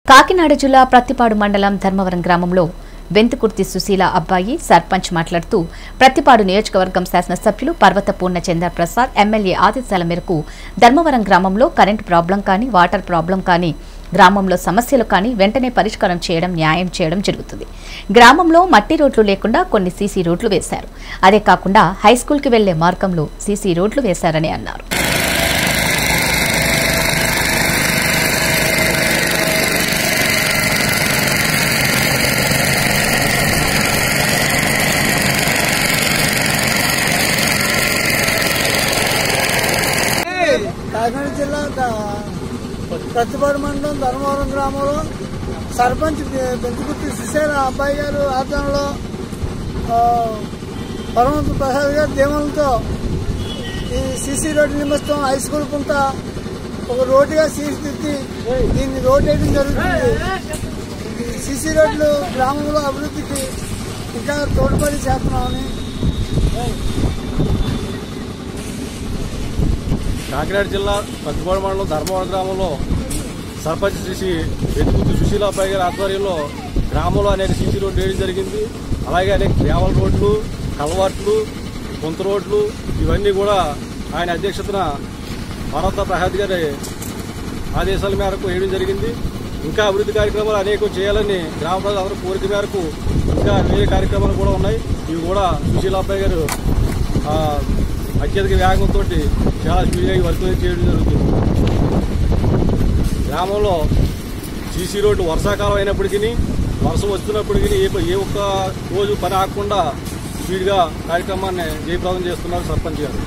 కాకినాడ జిల్లా ప్రత్తిపాడు మండలం ధర్మవరం గ్రామంలో వెంతుకుర్తి సుశీల అబ్బాయి సర్పంచ్ మాట్లాడుతూ ప్రత్తిపాడు నియోజకవర్గం శాసనసభ్యులు పర్వత పూర్ణచంద్ర ప్రసాద్ ఎమ్మెల్యే ఆదేశాల మేరకు ధర్మవరం గ్రామంలో కరెంటు ప్రాబ్లం కానీ వాటర్ ప్రాబ్లం కానీ గ్రామంలో సమస్యలు కానీ వెంటనే పరిష్కారం చేయడం న్యాయం చేయడం జరుగుతుంది గ్రామంలో మట్టి రోడ్లు లేకుండా కొన్ని సీసీ రోడ్లు వేశారు అదే కాకుండా హైస్కూల్కి వెళ్లే మార్గంలో సీసీ రోడ్లు వేశారని అన్నారు కాకినాడ జిల్లా ద- ప్రతిపాడు మండలం ధర్మవరం గ్రామంలో సర్పంచ్ బెంచుకుర్తి సుశీల అబ్బాయి గారు ఆధ్వర్యంలో ఆ, పరమంత ప్రసాద్ గారి దేవలతో ఈ సీసీ రోడ్డు నిమిత్తం హై స్కూల్ పుంట ఒక రోడ్డుగా తీర్చిదిద్ది దీన్ని రోడ్ వేయడం జరుగుతుంది ఈ సీసీ రోడ్లు గ్రామంలో అభివృద్ధికి ఇంకా తోడ్పడి చేస్తున్నామని కాకినాడ జిల్లా పత్తిపాడు మండలం ధర్మవరం గ్రామంలో సర్పంచ్ శ్రీ వెతుకుతు సుశీలాబాయి గారి ఆధ్వర్యంలో గ్రామంలో అనేక సీసీ రోడ్లు వేయడం జరిగింది అలాగే అనేక గ్రావల్ రోడ్లు కలవాట్లు కొంత రోడ్లు ఇవన్నీ కూడా ఆయన అధ్యక్షతన భారత ప్రసాద్ గారి ఆదేశాల మేరకు వేయడం జరిగింది ఇంకా అభివృద్ధి కార్యక్రమాలు అనేకం చేయాలని గ్రామ ప్రజలందరూ కోరిక మేరకు ఇంకా వేరే కార్యక్రమాలు కూడా ఉన్నాయి ఇవి కూడా సుశీలాబాయి గారు ఆ, అత్యధిక వేగంతో చాలా స్పీడ్గా ఈ వర్క్ చేయడం జరుగుతుంది గ్రామంలో సీసీ రోడ్డు వర్షాకాలం అయినప్పటికీ వర్షం వస్తున్నప్పటికీ ఏ ఏ ఒక్క రోజు పని ఆగకుండా స్పీడ్గా కార్యక్రమాన్ని జయప్రదం చేస్తున్నారు సర్పంచ్ గారు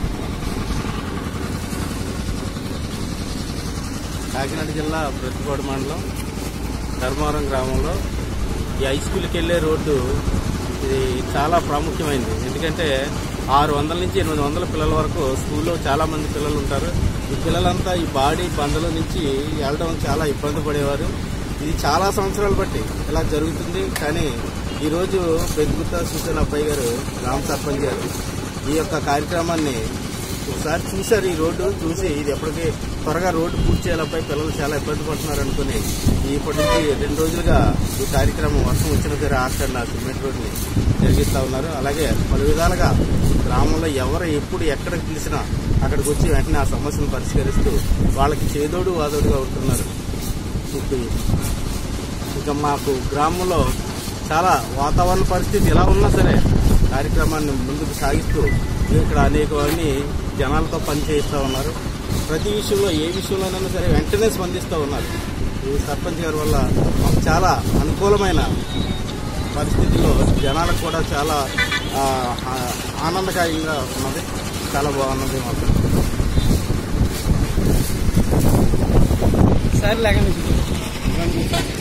కాకినాడ జిల్లా ప్రతిపాడు మండలం ధర్మవరం గ్రామంలో ఈ హై స్కూల్కి వెళ్ళే రోడ్డు ఇది చాలా ప్రాముఖ్యమైనది ఎందుకంటే ఆరు వందల నుంచి ఎనిమిది వందల పిల్లల వరకు స్కూల్లో చాలా మంది పిల్లలు ఉంటారు ఈ పిల్లలంతా ఈ బాడీ బందల నుంచి వెళ్ళడం చాలా ఇబ్బంది పడేవారు ఇది చాలా సంవత్సరాలు బట్టి ఇలా జరుగుతుంది కానీ ఈరోజు బెద్గుత్త సూచన అబ్బాయి గారు గ్రామ సర్పంచ్ గారు ఈ యొక్క కార్యక్రమాన్ని ఒకసారి చూశారు ఈ రోడ్డు చూసి ఇది ఎప్పటికీ త్వరగా రోడ్డు పూర్తి చేయాలపై పిల్లలు చాలా ఇబ్బంది పడుతున్నారు అనుకుని ఇప్పటి నుంచి రెండు రోజులుగా ఈ కార్యక్రమం వర్షం వచ్చిన సరే ఆకుండా సిమెంట్ రోడ్ని జరిగిస్తా ఉన్నారు అలాగే పలు విధాలుగా గ్రామంలో ఎవరు ఎప్పుడు ఎక్కడికి పిలిచినా అక్కడికి వచ్చి వెంటనే ఆ సమస్యను పరిష్కరిస్తూ వాళ్ళకి చేదోడు వాదోడుగా ఉంటున్నారు ఇప్పుడు ఇంకా మాకు గ్రామంలో చాలా వాతావరణ పరిస్థితి ఎలా ఉన్నా సరే కార్యక్రమాన్ని ముందుకు సాగిస్తూ ఇక్కడ అనేకమంది జనాలతో పని చేయిస్తూ ఉన్నారు ప్రతి విషయంలో ఏ విషయంలోనైనా సరే వెంటనే స్పందిస్తూ ఉన్నారు ఈ సర్పంచ్ గారి వల్ల మాకు చాలా అనుకూలమైన పరిస్థితుల్లో జనాలకు కూడా చాలా ఆ, ఆ- ఆనందకాయంగా ఉన్నది చాలా బాగున్నది మాకు సరే లేకండి